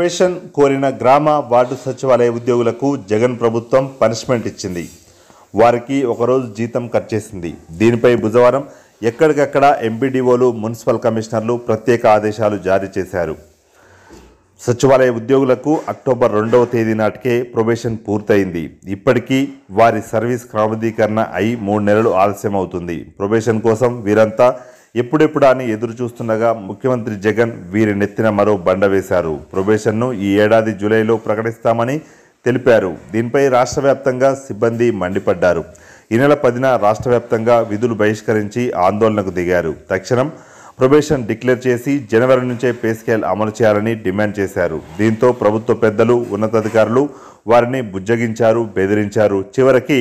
probation కోరిన గ్రామ ward సచివాలయ ఉద్యోగులకు జగన్ ప్రభుత్వం పనిష్మెంట్ ఇచ్చింది వారికి ఒకరోజు జీతం కట్ చేసింది దీనిపై బుధవారం ఎక్కడికక్కడ ఎంపీడీఓలు మున్సిపల్ కమిషనర్లు ప్రత్యేక ఆదేశాలు జారీ చేశారు సచివాలయ ఉద్యోగులకు అక్టోబర్ రెండవ తేదీ నాటికే ప్రొబేషన్ పూర్తయింది ఇప్పటికీ వారి సర్వీస్ క్రమబద్ధీకరణ అయి మూడు నెలలు ఆలస్యం అవుతుంది ప్రొబేషన్ కోసం వీరంతా ఎప్పుడెప్పుడా అని ఎదురు చూస్తుండగా ముఖ్యమంత్రి జగన్ వీరి నెత్తిన మరో బండ వేశారు ప్రొబేషన్ను ఈ ఏడాది జూలైలో ప్రకటిస్తామని తెలిపారు దీనిపై రాష్ట్ర వ్యాప్తంగా సిబ్బంది మండిపడ్డారు ఈ నెల పదిన రాష్ట్ర వ్యాప్తంగా విధులు బహిష్కరించి ఆందోళనకు దిగారు తక్షణం ప్రొబేషన్ డిక్లేర్ చేసి జనవరి నుంచే పే స్కేల్ అమలు చేయాలని డిమాండ్ చేశారు దీంతో ప్రభుత్వ పెద్దలు ఉన్నతాధికారులు వారిని బుజ్జగించారు బెదిరించారు చివరికి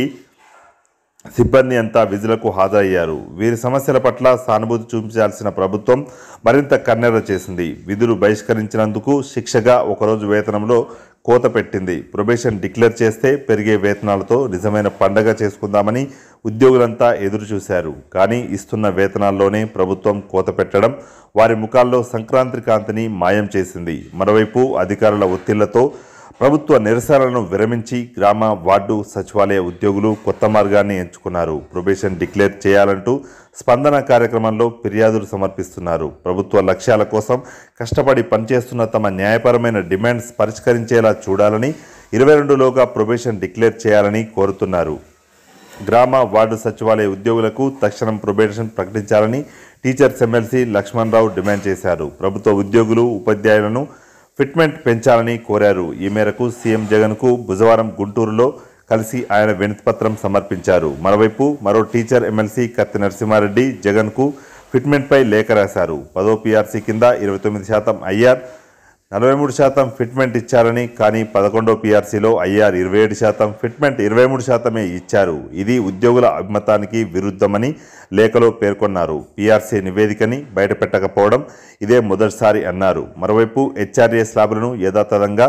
సిబ్బంది అంతా విధులకు హాజరయ్యారు వీరి సమస్యల పట్ల సానుభూతి చూపించాల్సిన ప్రభుత్వం మరింత కన్నెర చేసింది విధులు బహిష్కరించినందుకు శిక్షగా ఒకరోజు వేతనంలో కోత పెట్టింది ప్రొబేషన్ డిక్లేర్ చేస్తే పెరిగే వేతనాలతో నిజమైన పండగ చేసుకుందామని ఉద్యోగులంతా ఎదురు చూశారు కానీ ఇస్తున్న వేతనాల్లోనే ప్రభుత్వం కోత పెట్టడం వారి ముఖాల్లో సంక్రాంతి కాంతిని మాయం చేసింది మరోవైపు అధికారుల ఒత్తిళ్లతో ప్రభుత్వ నిరసనలను విరమించి గ్రామ వార్డు సచివాలయ ఉద్యోగులు కొత్త మార్గాన్ని ఎంచుకున్నారు ప్రొబేషన్ డిక్లేర్ చేయాలంటూ స్పందన కార్యక్రమంలో ఫిర్యాదులు సమర్పిస్తున్నారు ప్రభుత్వ లక్ష్యాల కోసం కష్టపడి పనిచేస్తున్న తమ న్యాయపరమైన డిమాండ్స్ పరిష్కరించేలా చూడాలని ఇరవై రెండులోగా ప్రొబేషన్ డిక్లేర్ చేయాలని కోరుతున్నారు గ్రామ వార్డు సచివాలయ ఉద్యోగులకు తక్షణం ప్రొబేషన్ ప్రకటించాలని టీచర్స్ ఎమ్మెల్సీ లక్ష్మణరావు డిమాండ్ చేశారు ప్రభుత్వ ఉద్యోగులు ఉపాధ్యాయులను ఫిట్మెంట్ పెంచాలని కోరారు ఈ మేరకు సీఎం జగన్కు బుధవారం గుంటూరులో కలిసి ఆయన వినతిపత్రం సమర్పించారు మరోవైపు మరో టీచర్ ఎమ్మెల్సీ కత్తి నరసింహారెడ్డి జగన్కు ఫిట్మెంట్పై లేఖ రాశారు పదో పీఆర్సీ కింద ఇరవై తొమ్మిది శాతం ఐఆర్ నలభై మూడు శాతం ఫిట్మెంట్ ఇచ్చారని కానీ పదకొండో పీఆర్సీలో ఐఆర్ ఇరవై ఏడు శాతం ఫిట్మెంట్ ఇరవై మూడు శాతమే ఇచ్చారు ఇది ఉద్యోగుల అభిమతానికి విరుద్ధమని లేఖలో పేర్కొన్నారు పీఆర్సీ నివేదికని బయటపెట్టకపోవడం ఇదే మొదటిసారి అన్నారు మరోవైపు హెచ్ఆర్ఏ స్లాబులను యథాతథంగా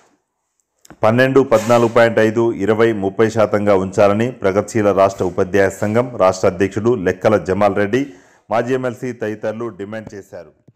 పన్నెండు పద్నాలుగు పాయింట్ ఐదు ఇరవై ముప్పై శాతంగా ఉంచాలని ప్రగతిశీల రాష్ట్ర ఉపాధ్యాయ సంఘం రాష్ట్ర అధ్యక్షుడు లెక్కల జమాల్ రెడ్డి మాజీ ఎమ్మెల్సీ తదితరులు డిమాండ్ చేశారు